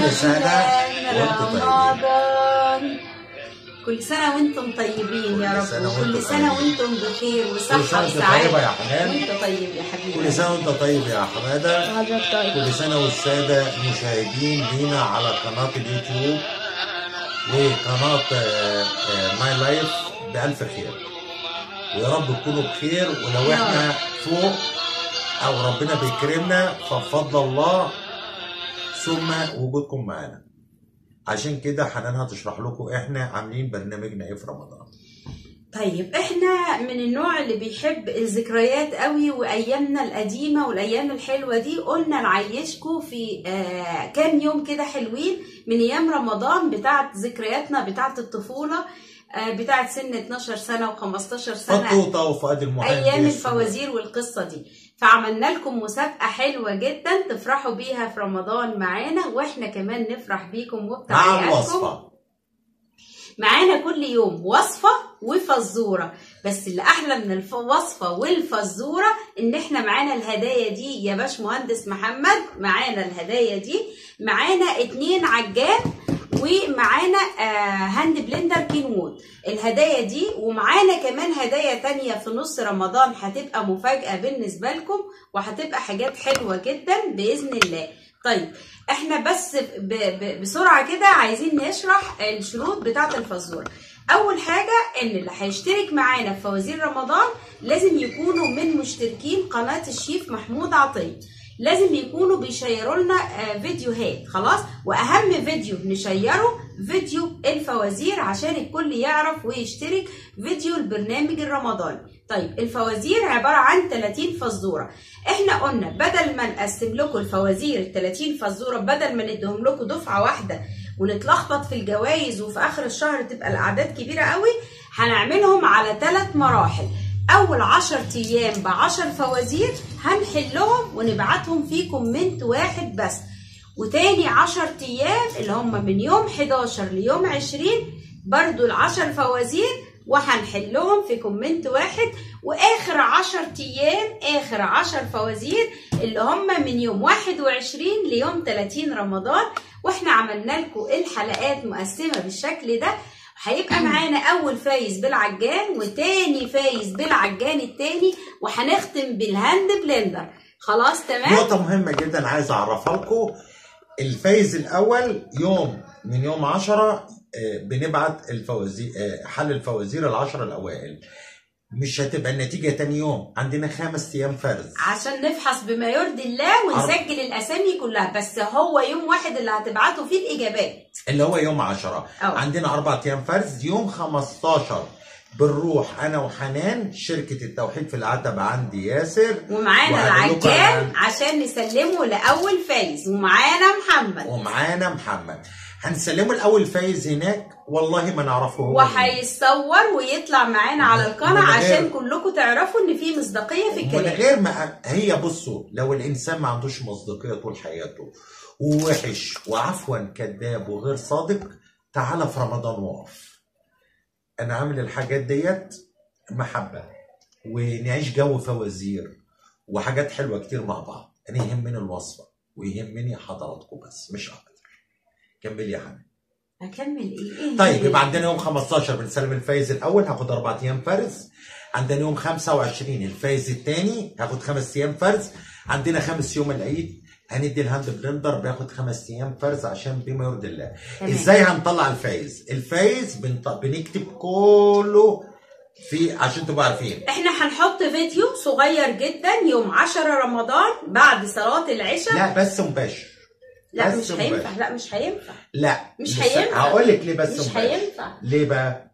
كل سنة أهلاً وأنتم رمضان كل سنة وانتم طيبين يا كل رب سنة وكل وأنتم سنة طيبين. وانتم بخير كل سنة وصحة وأنت طيبة يا وسعادة حنان وانت طيب يا حبيبي كل سنة وأنت طيب يا حمادة كل سنة والسادة المشاهدين لينا على قناة اليوتيوب وقناة ماي لايف بألف خير ويا رب تكونوا بخير ولو احنا فوق أو ربنا بيكرمنا فبفضل الله ثم وجودكم معانا عشان كده حنان هتشرح لكم احنا عاملين برنامجنا ايه في رمضان طيب احنا من النوع اللي بيحب الذكريات قوي وايامنا القديمه والايام الحلوه دي قلنا نعيشكم في آه كام يوم كده حلوين من ايام رمضان بتاعت ذكرياتنا بتاعت الطفوله آه بتاعت سن 12 سنه و15 سنه فطوطة وفؤاد المهندس ايام الفوازير والقصه دي فعملنا لكم مسابقه حلوه جدا تفرحوا بيها في رمضان معانا واحنا كمان نفرح بيكم مع وبتعليقاتكم الوصفة معانا كل يوم وصفة وفزورة بس اللي أحلى من الوصفة والفزورة إن إحنا معانا الهدايا دي يا باش مهندس محمد معانا الهدايا دي معانا اتنين عجان ومعانا آه هاند بلندر كينوود الهدايا دي ومعانا كمان هدايا تانية في نص رمضان هتبقى مفاجأة بالنسبة لكم وهتبقى حاجات حلوة جدا بإذن الله طيب احنا بس ب ب بسرعه كده عايزين نشرح الشروط بتاعه الفزوره اول حاجه ان اللي هيشترك معانا في فوازير رمضان لازم يكونوا من مشتركين قناه الشيف محمود عطيه لازم يكونوا بيشيروا لنا آه، فيديوهات خلاص واهم فيديو نشيره فيديو الفوازير عشان الكل يعرف ويشترك فيديو البرنامج الرمضاني طيب الفوازير عباره عن 30 فزوره احنا قلنا بدل ما نقسم لكم الفوازير ال 30 فزوره بدل ما نديهم لكم دفعه واحده ونتلخبط في الجوائز وفي اخر الشهر تبقى الاعداد كبيره قوي هنعملهم على ثلاث مراحل اول 10 ايام ب 10 فوازير هنحلهم ونبعتهم في كومنت واحد بس وتاني 10 ايام اللي هم من يوم 11 ليوم 20 برضو العشر فوازير وهنحلهم في كومنت واحد واخر 10 ايام اخر 10 فوازير اللي هم من يوم 21 ليوم 30 رمضان واحنا عملنا لكم الحلقات مقسمه بالشكل ده هيبقى معانا اول فايز بالعجان وتاني فايز بالعجان التاني وهنختم بالهاند بلندر خلاص تمام نقطة مهمة جدا عايز أعرفها لكم الفايز الأول يوم من يوم 10 بنبعت الفوازير آه، حل الفوازير العشرة الأوائل مش هتبقى النتيجة تاني يوم عندنا خمس أيام فرز عشان نفحص بما يرضي الله ونسجل الاسامي كلها بس هو يوم واحد اللي هتبعتوا فيه الاجابات اللي هو يوم 10 أه. عندنا أربع أيام فرز يوم 15 بنروح أنا وحنان شركة التوحيد في العتبة عندي ياسر ومعانا وهقول لكم العجان عن- عشان نسلمه لاول فايز ومعانا محمد ومعانا محمد هنسلمه الأول فايز هناك والله ما نعرفه هو مين. وهيتصور ويطلع معانا على القناه من غير- عشان كلكم تعرفوا ان في مصداقيه في من الكلام غير ما هي بصوا لو الانسان ما عندوش مصداقيه طول حياته ووحش وعفوا كذاب وغير صادق تعالى في رمضان وقف انا عامل الحاجات ديت محبه ونعيش جو فوازير وحاجات حلوه كتير مع بعض انا يهمني الوصفه ويهمني حضراتكم بس مش اكتر كمل يا حبيبي هكمل ايه ايه طيب اللي- يبقى عندنا يوم 15 بنسلم الفايز الاول هاخد اربع ايام فرز عندنا يوم 25 الفايز الثاني هاخد خمس ايام فرز عندنا خمس يوم العيد هندي الهاند بلندر بياخد خمس ايام فرز عشان بما يرضي الله تمام. ازاي هنطلع الفايز الفايز بنط... بنكتب كله في عشان تبقوا عارفين احنا هنحط فيديو صغير جدا يوم 10 رمضان بعد صلاه العشاء لا بس مباشر لا بس مش مباشر. هينفع لا مش هينفع لا مش بس هينفع. هقول لك ليه بس مش مباشر هينفع ليه بقى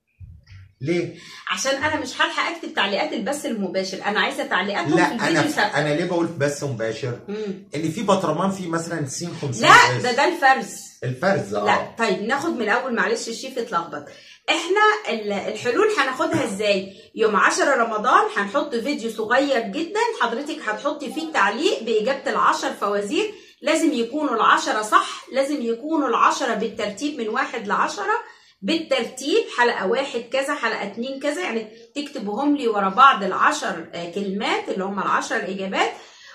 ليه عشان انا مش هلحق اكتب تعليقات البث المباشر انا عايزه تعليقاتهم لا في الفيديو انا ثابته انا ليه بقول بس مباشر مم. ان في بطرمان في مثلا سين 500 لا ده ده الفرز الفرز اه لا طيب ناخد من الاول معلش الشيف اتلخبط احنا ال- الحلول هناخدها ازاي يوم 10 رمضان هنحط فيديو صغير جدا حضرتك هتحطي فيه تعليق باجابه العشر فوازير لازم يكونوا العشرة صح لازم يكونوا العشرة بالترتيب من واحد لعشرة بالترتيب حلقة واحد كذا حلقة اتنين كذا يعني تكتبهم لي ورا بعض العشر آه، كلمات اللي هم العشر إجابات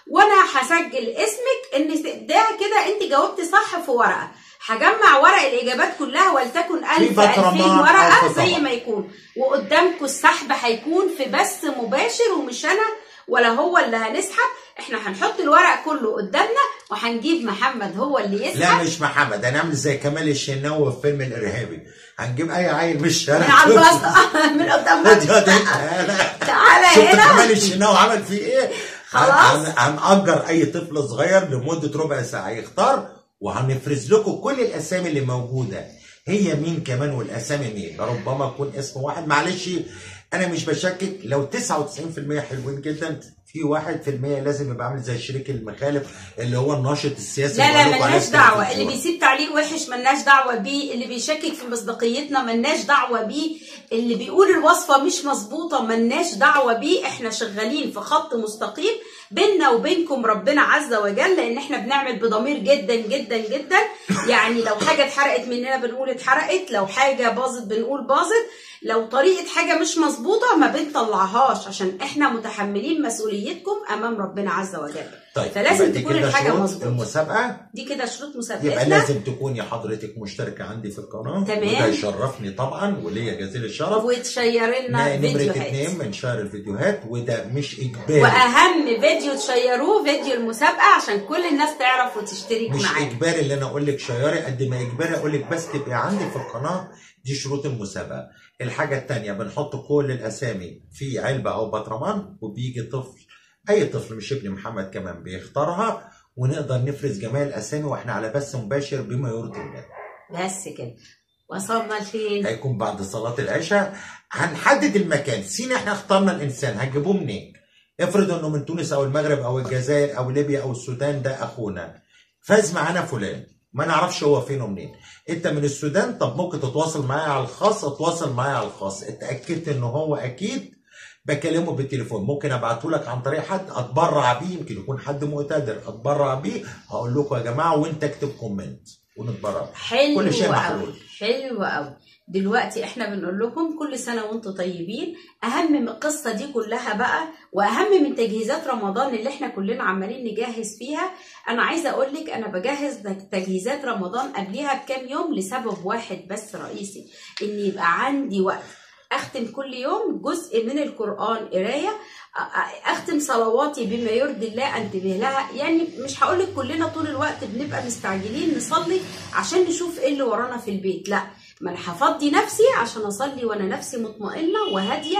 وانا هسجل اسمك ان ده كده انت جاوبتي صح في ورقه هجمع ورق الاجابات كلها ولتكن 1000 بطرمان 2000 أو ورقه في زي طبق. ما يكون وقدامكم السحب هيكون في بث مباشر ومش انا ولا هو اللي هنسحب احنا هنحط الورق كله قدامنا وهنجيب محمد هو اللي لا يسحب مش محمد هنعمل زي كمال الشناوي في فيلم الارهابي هنجيب اي عيل من الشارع من على البسطه من قدام خد يا ده. تعالى شفت كمال هنا الشناوي عمل فيه ايه؟ خلاص. هن- هن- هنأجر اي طفل صغير لمده ربع ساعه يختار وهنفرز لكم كل الاسامي اللي موجوده هي مين كمان والاسامي مين ربما يكون اسم واحد معلش انا مش بشكك لو 99% حلوين جدا في 1% لازم يبقى عامل زي الشريك المخالف اللي هو الناشط السياسي لا اللي لا بقول لكم عليه ملناش في دعوة التلفزيون. اللي بيسيب تعليق وحش ملناش دعوة بيه اللي بيشكك في مصداقيتنا ملناش دعوة بيه اللي بيقول الوصفة مش مظبوطة ملناش دعوة بيه احنا شغالين في خط مستقيم بيننا وبينكم ربنا عز وجل لان احنا بنعمل بضمير جدا جدا جدا يعني لو حاجة اتحرقت مننا بنقول اتحرقت لو حاجة باظت بنقول باظت لو طريقة حاجة مش مظبوطة ما بنطلعهاش عشان احنا متحملين مسؤوليتكم امام ربنا عز وجل طيب فلازم يبقى دي تكون كده الحاجة شروط مظبوطة. المسابقه دي كده شروط يبقى مسابقتنا لازم تكوني حضرتك مشتركه عندي في القناه تمام. وده يشرفني طبعا وليا جزيل الشرف وتشير لنا نمرة فيديوهات اتنين بنشير الفيديوهات وده مش اجباري واهم فيديو تشيروه فيديو المسابقه عشان كل الناس تعرف وتشترك مش معانا اجباري اللي انا اقول لك شيري قد ما اجباري اقول لك بس تبقي عندي في القناه دي شروط المسابقه الحاجه الثانيه بنحط كل الاسامي في علبه او برطمان وبيجي طفل اي طفل مش ابن محمد كمان بيختارها ونقدر نفرز جميع الاسامي واحنا على بث مباشر بما يرضي الله بس كده وصلنا لفين هيكون بعد صلاة العشاء هنحدد المكان سين احنا اخترنا الانسان هنجيبوه منين افرض انه من تونس او المغرب او الجزائر او ليبيا او السودان ده اخونا فاز معانا فلان ما نعرفش هو فين ومنين انت من السودان طب ممكن تتواصل معايا على الخاص اتواصل معايا على الخاص اتاكدت ان هو اكيد بكلمه بالتليفون ممكن ابعته لك عن طريق حد اتبرع بيه يمكن يكون حد مقتدر اتبرع بيه هقول لكم يا جماعه وانت اكتب كومنت ونتبرع حلو كل شيء قوي محلول. حلو قوي دلوقتي احنا بنقول لكم كل سنه وانتم طيبين اهم من القصه دي كلها بقى واهم من تجهيزات رمضان اللي احنا كلنا عمالين نجهز فيها انا عايزه اقول لك انا بجهز تجهيزات رمضان قبلها بكام يوم لسبب واحد بس رئيسي ان يبقى عندي وقت اختم كل يوم جزء من القران قرايه أ- أ- اختم صلواتي بما يرضي الله انتبه لها يعني مش هقول لك كلنا طول الوقت بنبقى مستعجلين نصلي عشان نشوف ايه اللي ورانا في البيت لا ما انا هفضي نفسي عشان اصلي وانا نفسي مطمئنه وهاديه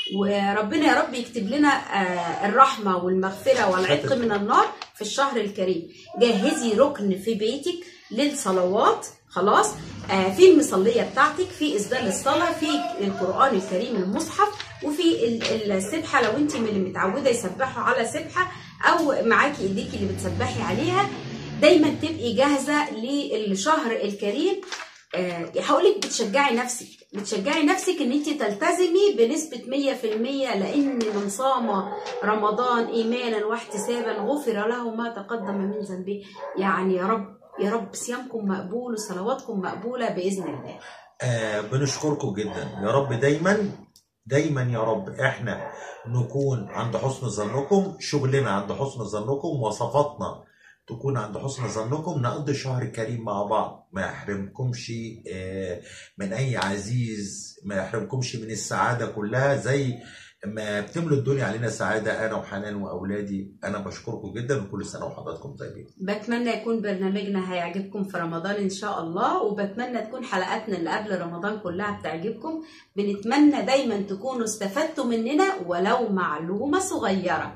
وربنا يا رب يكتب لنا آه، الرحمه والمغفره والعتق من النار في الشهر الكريم جهزي ركن في بيتك للصلوات خلاص آه، في المصليه بتاعتك في اسدال الصلاه في القران الكريم المصحف وفي ال- السبحه لو انت من اللي متعوده يسبحوا على سبحه او معاكي ايديكي اللي بتسبحي عليها دايما تبقي جاهزه للشهر الكريم آه، هقول لك بتشجعي نفسك بتشجعي نفسك ان انت تلتزمي بنسبه 100% لان من صام رمضان ايمانا واحتسابا غفر له ما تقدم من ذنبه يعني يا رب يا رب صيامكم مقبول وصلواتكم مقبوله باذن الله آه بنشكركم جدا يا رب دايما دايما يا رب احنا نكون عند حسن ظنكم شغلنا عند حسن ظنكم وصفاتنا تكون عند حسن ظنكم نقضي شهر كريم مع بعض ما يحرمكمش آه، من اي عزيز ما يحرمكمش من السعاده كلها زي ما بتملوا الدنيا علينا سعاده انا وحنان واولادي انا بشكركم جدا وكل سنه وحضراتكم طيبين بتمنى يكون برنامجنا هيعجبكم في رمضان ان شاء الله وبتمنى تكون حلقاتنا اللي قبل رمضان كلها بتعجبكم بنتمنى دايما تكونوا استفدتوا مننا ولو معلومة صغيرة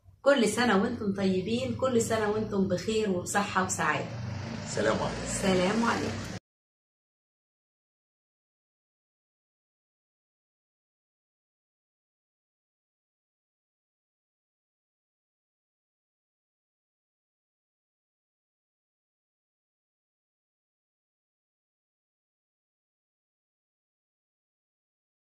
كل سنة وانتم طيبين كل سنة وانتم بخير وبصحة وسعادة سلام عليكم سلام عليكم